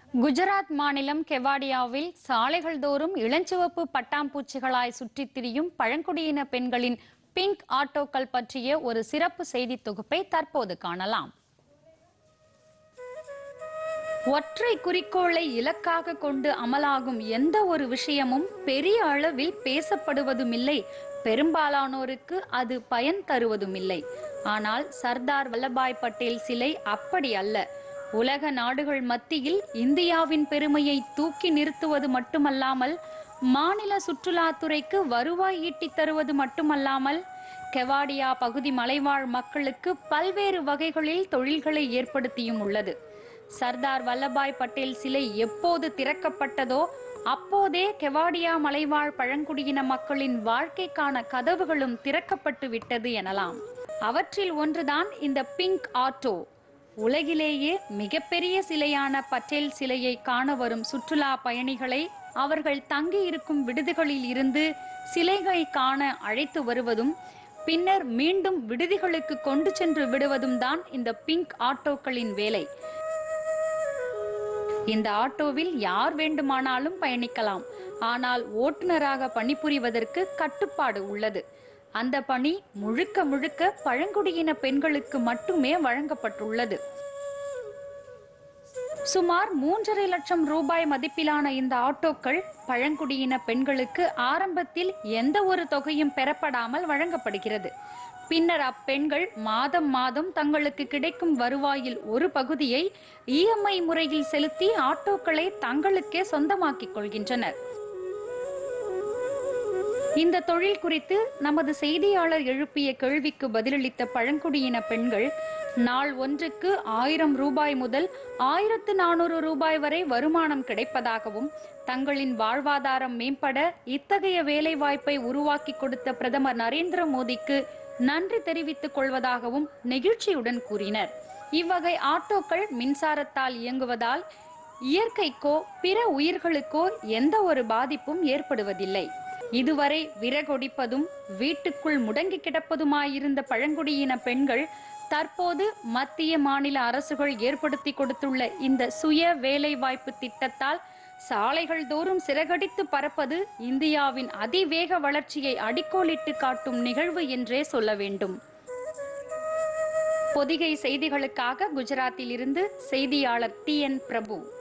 குஜராத் மாநிலம் கெவாடியாவில் சாலைகள் தோறும் இளஞ்சிவப்பு பட்டாம்பூச்சிகளாய் சுற்றித் திரியும் பழங்குடியின பெண்களின் பிங்க் ஆட்டோக்கள் பற்றிய ஒரு சிறப்பு செய்தி தொகுப்பை தற்போது காணலாம் ஒற்றை குறிக்கோளை இலக்காக கொண்டு அமலாகும் எந்த ஒரு விஷயமும் பெரிய அளவில் பேசப்படுவதுமில்லை பெரும்பாலானோருக்கு அது பயன் தருவதுமில்லை ஆனால் சர்தார் வல்லபாய் பட்டேல் சிலை அப்படி அல்ல உலக நாடுகள் மத்தியில் இந்தியாவின் பெருமையை தூக்கி நிறுத்துவது மட்டுமல்லாமல் மாநில சுற்றுலாத்துறைக்கு வருவாய் ஈட்டித் தருவது மட்டுமல்லாமல் கெவாடியா பகுதி மலைவாழ் மக்களுக்கு பல்வேறு வகைகளில் தொழில்களை ஏற்படுத்தியும் உள்ளது சர்தார் வல்லபாய் பட்டேல் சிலை எப்போது திறக்கப்பட்டதோ அப்போதே கெவாடியா மலைவாழ் பழங்குடியின மக்களின் வாழ்க்கைக்கான கதவுகளும் திறக்கப்பட்டு விட்டது எனலாம் அவற்றில் ஒன்றுதான் இந்த பிங்க் ஆட்டோ உலகிலேயே மிகப்பெரிய சிலையான பட்டேல் சிலையை காண வரும் சுற்றுலா பயணிகளை அவர்கள் தங்கியிருக்கும் விடுதிகளில் இருந்து சிலைகளை காண அழைத்து வருவதும் பின்னர் மீண்டும் விடுதிகளுக்கு கொண்டு சென்று விடுவதும் தான் இந்த பிங்க் ஆட்டோக்களின் வேலை இந்த ஆட்டோவில் யார் வேண்டுமானாலும் பயணிக்கலாம் ஆனால் ஓட்டுநராக பணிபுரிவதற்கு கட்டுப்பாடு உள்ளது அந்த பணி முழுக்க முழுக்க பழங்குடியின பெண்களுக்கு மட்டுமே வழங்கப்பட்டுள்ளது சுமார் மூன்றரை லட்சம் ரூபாய் மதிப்பிலான இந்த ஆட்டோக்கள் பழங்குடியின பெண்களுக்கு ஆரம்பத்தில் எந்த ஒரு தொகையும் பெறப்படாமல் வழங்கப்படுகிறது பின்னர் அப்பெண்கள் மாதம் மாதம் தங்களுக்கு கிடைக்கும் வருவாயில் ஒரு பகுதியை இஎம்ஐ முறையில் செலுத்தி ஆட்டோக்களை தங்களுக்கே சொந்தமாக்கிக் கொள்கின்றனர் இந்த தொழில் குறித்து நமது செய்தியாளர் எழுப்பிய கேள்விக்கு பதிலளித்த பழங்குடியின பெண்கள் நாள் ஒன்றுக்கு ஆயிரம் ரூபாய் முதல் ஆயிரத்து நானூறு ரூபாய் வரை வருமானம் கிடைப்பதாகவும் தங்களின் வாழ்வாதாரம் மேம்பட இத்தகைய வேலை வாய்ப்பை உருவாக்கி கொடுத்த பிரதமர் நரேந்திர மோடிக்கு நன்றி தெரிவித்துக் கொள்வதாகவும் நெகிழ்ச்சியுடன் கூறினர் இவ்வகை ஆட்டோக்கள் மின்சாரத்தால் இயங்குவதால் இயற்கைக்கோ பிற உயிர்களுக்கோ எந்த ஒரு பாதிப்பும் ஏற்படுவதில்லை இதுவரை விறகொடிப்பதும் வீட்டுக்குள் முடங்கி கிடப்பதுமாயிருந்த பழங்குடியின பெண்கள் தற்போது மத்திய மாநில அரசுகள் ஏற்படுத்தி கொடுத்துள்ள இந்த சுய வேலைவாய்ப்பு திட்டத்தால் சாலைகள் தோறும் சிறகடித்து பறப்பது இந்தியாவின் அதிவேக வளர்ச்சியை அடிக்கோலிட்டு காட்டும் நிகழ்வு என்றே சொல்ல வேண்டும் பொதிகை செய்திகளுக்காக குஜராத்தில் இருந்து செய்தியாளர் டி என் பிரபு